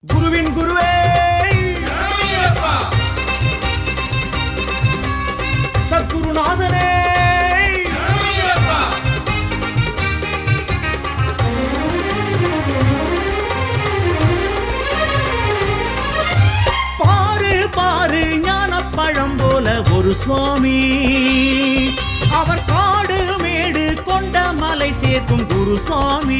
குருவின் குருவே சத்குருநாதனே பாரு பாரு ஞானப்பழம் போல ஒரு சுவாமி அவர் காடு மேடு கொண்ட மலை சேர்க்கும் குரு சுவாமி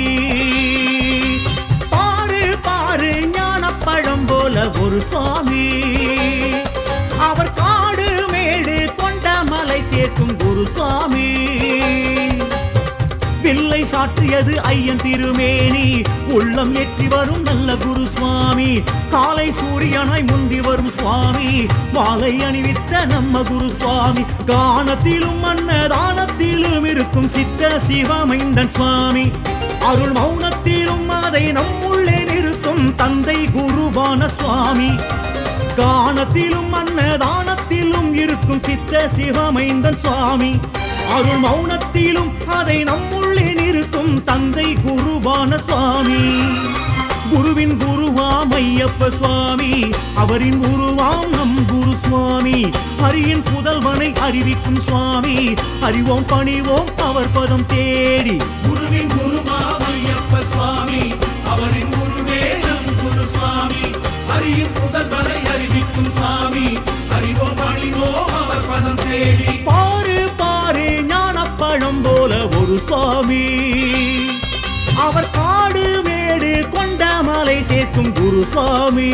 பாரு பாரு ஞானப்பழம் போல ஒரு சுவாமி அவர் காடு மேடு கொண்ட மலை சேர்க்கும் குரு சுவாமி வில்லை சாற்றியது ஐயன் திருமேனி உள்ளம் ஏற்றி வரும் நல்ல குரு சுவாமி காலை சூரியனாய் முந்தி வரும் சுவாமி மாலை அணிவித்த நம்ம குரு சுவாமி கானத்திலும் அன்னதானத்திலும் இருக்கும் சித்த சிவமைந்தன் சுவாமி அருள் மௌனத்திலும் அதை நம்முள்ளே நிறுத்தும் தந்தை குருவான சுவாமி கானத்திலும் அன்னதானத்திலும் இருக்கும் சித்த சிவமைந்தன் சுவாமி அருள் மௌனத்திலும் அதை நம்முள்ளே நிறுத்தும் தந்தை குருவான சுவாமி குருவின் குருவாம் ஐயப்ப சுவாமி அவரின் குருவாம் நம் குரு சுவாமி ஹரியின் புதல்வனை அறிவிக்கும் சுவாமி அறிவோம் பணிவோம் அவர் பதம் தேடி குருவின் குருவாம் ஐயப்ப சுவாமி அவரின் குருவே நம் குரு சுவாமி அறியும் புதல்வரை அறிவிக்கும் சாமி அறிவோம் அணிவோம் அவர் பதம் தேடி பாரு பாரு ஞானப்பழம் போல ஒரு சுவாமி அவர் காடு மேடு கொண்ட மலை சேர்க்கும் குரு சுவாமி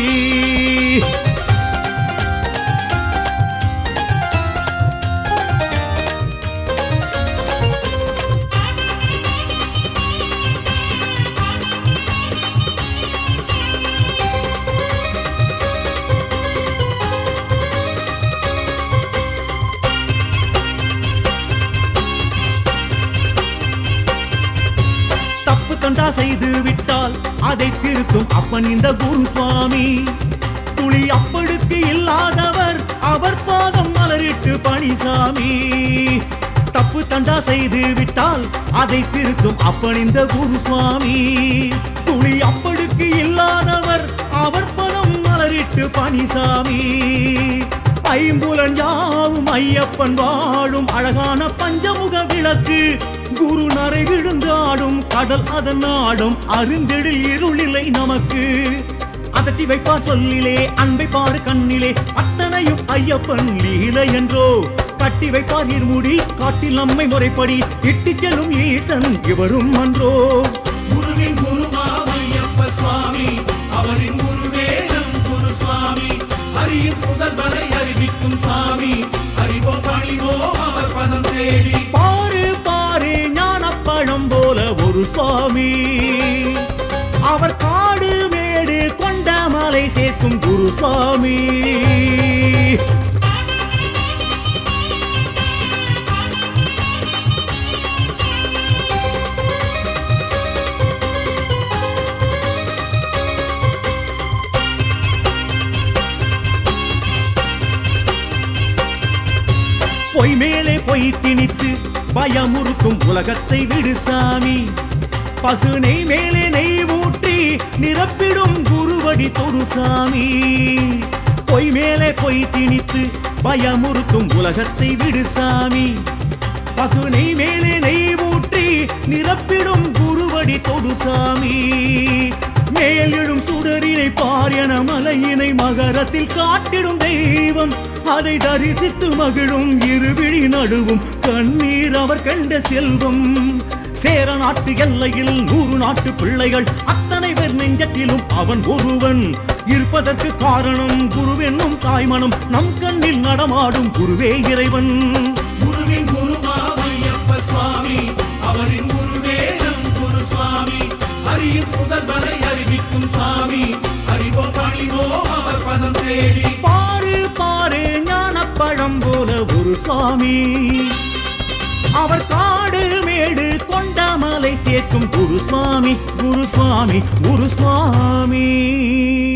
தப்பு தண்டா செய்து விட்டால் அதை திருத்தும் அப்பன் இந்த குரு சுவாமி துளி அப்பழுக்கு இல்லாதவர் அவர் பாதம் மலரிட்டு பணிசாமி தப்பு தண்டா செய்து விட்டால் அதை திருத்தும் அப்பன் இந்த குரு சுவாமி துளி அப்பழுக்கு இல்லாதவர் அவர் பதம் மலரிட்டு பணிசாமி ஐம்புலன் யாவும் ஐயப்பன் வாழும் அழகான பஞ்சமுக விளக்கு குரு நரை விழுந்தாடும் கடல் அதன் நாடும் அருந்தெழில் இருளிலை நமக்கு அதட்டி வைப்பார் சொல்லிலே அன்பை பாரு கண்ணிலே அத்தனையும் ஐயப்பன் லீலை என்றோ கட்டி வைப்பார் இருமுடி காட்டில் நம்மை முறைப்படி இட்டுச் செல்லும் ஈசன் இவரும் அன்றோ குருவின் குருவாம் ஐயப்ப சுவாமி அவரின் குருவே நம் குரு சுவாமி அறியும் புதல்வரை அறிவிக்கும் சாமி அறிவோம் அணிவோம் அவர் பதம் தேடி பாரு பாரு ஞானப்பழம் போல ஒரு சுவாமி அவர் காடு மேடு கொண்ட மலை சேர்க்கும் குரு சுவாமி பொய் மேலே பொய் திணித்து பயமுறுத்தும் உலகத்தை விடு சாமி பசு நெய் மேலே நெய் ஊற்றி நிரப்பிடும் குருவடி தொடு சாமி பொய் மேலே பொய் திணித்து பயமுறுத்தும் உலகத்தை விடு சாமி பசு நெய் மேலே நெய் ஊற்றி நிரப்பிடும் குருவடி தொடு சாமி மேல் எழும் சுடரினை பார் என மலையினை மகரத்தில் காட்டிடும் தெய்வம் அதை தரிசித்து மகிழும் இருவிழி நடுவும் கண்ணீர் அவர் கண்ட செல்வம் சேர நாட்டு எல்லையில் நூறு நாட்டு பிள்ளைகள் அத்தனை பேர் நெஞ்சத்திலும் அவன் ஒருவன் இருப்பதற்கு காரணம் குருவென்னும் தாய்மனம் நம் கண்ணில் நடமாடும் குருவே இறைவன் குருவின் குருவாம் ஐயப்ப சுவாமி அவரின் குருவே நம் குரு சுவாமி அறியும் புதல்வரை அறிவிக்கும் சாமி அறிவோம் அணிவோம் அவர் பதம் தேடி பாரு பாரு ஞானப்பழம் போல ஒரு சுவாமி அவர் காடு மேடு கொண்ட மலை சேர்க்கும் குரு சுவாமி குரு சுவாமி குரு சுவாமி